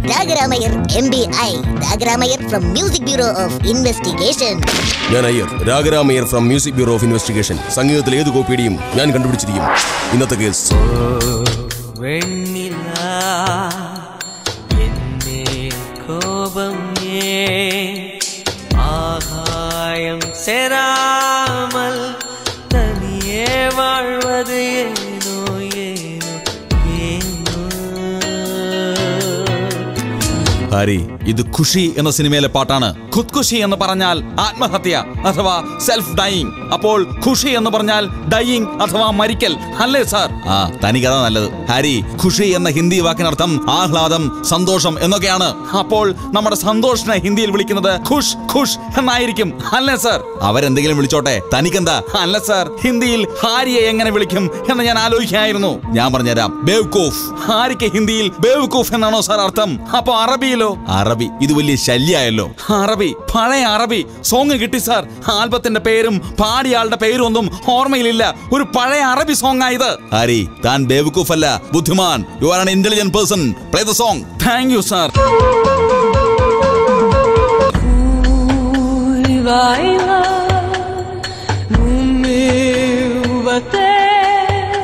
രാഗരാമയ്യർ M B I Ragaramayyar from music bureau of investigation ഞാൻ Iyer Ragaramayyar from music bureau of investigation സംഗീതത്തിലെ ഏത് കോപ്പിയുടെയും ഞാൻ കണ്ടുപിടിച്ചിരിക്കും ഇന്നത്തെ കേസ് വെണ്ണില എന്നെ കോപം ആഹായം സെരാമൽ തനിയെ വാഴ്வது ഏനോ ഏനോ ഏനോ ഹാരി ഇത് ഖുഷി എന്ന സിനിമയിലെ പാട്ടാണ് ഖുദ്ഖുഷി എന്ന് പറഞ്ഞാൽ ആത്മഹത്യ അഥവാ സെൽഫ് ഡൈയിങ് അപ്പോൾ ഖുഷി എന്ന് പറഞ്ഞാൽ ഡൈയിങ് അഥവാ മരിക്കൽ അല്ലേ സാർ ആ തനിക്കതാ നല്ലത് ഹാരി ഖുഷി എന്ന ഹിന്ദി വാക്കിനർത്ഥം ആഹ്ലാദം സന്തോഷം എന്നൊക്കെയാണ് അപ്പോൾ നമ്മുടെ സന്തോഷിനെ ഹിന്ദിയിൽ വിളിക്കുന്നത് ഖുഷ് ഖുഷ് എന്നായിരിക്കും അല്ലേ സാർ അവരെന്തെങ്കിലും വിളിച്ചോട്ടെ തനിക്കെന്താ അല്ല സാർ ഹിന്ദിയിൽ ഹാരിയെ എങ്ങനെ വിളിക്കും എന്ന് ഞാൻ ആലോചിക്കായിരുന്നു ഞാൻ പറഞ്ഞുതരാം ബേവ്കൂഫ് ഹാരിക്ക് ഹിന്ദിയിൽ ബേവ്കൂഫ് എന്നാണോ സാർ അർത്ഥം അപ്പൊ അറബിയിലോ അറബി ഇത് വലിയ ശല്യായല്ലോ അറബി പഴയ അറബി സോങ് കിട്ടി സാർ ആൽബത്തിന്റെ പേരും പാടിയ ആളുടെ പേരും ഒന്നും ഓർമ്മയിലില്ല ഒരു പഴയ അറബി സോങ് ആയത് ഹാരി താൻ ബേവ്കൂഫ് അല്ല ബുദ്ധിമാൻ you are an intelligent person play the song thank you sir vai lá no meu bater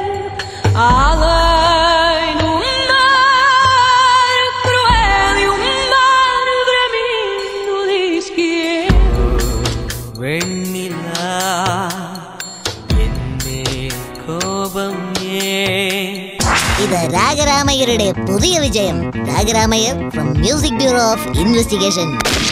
além do mar cruel e o mar bramindo diz que വെണ്ണില എന്നെ കോപം ഇത് രാഗരാമയ്യരുടെ പുതിയ വിജയം Ragaramayyar from music bureau of investigation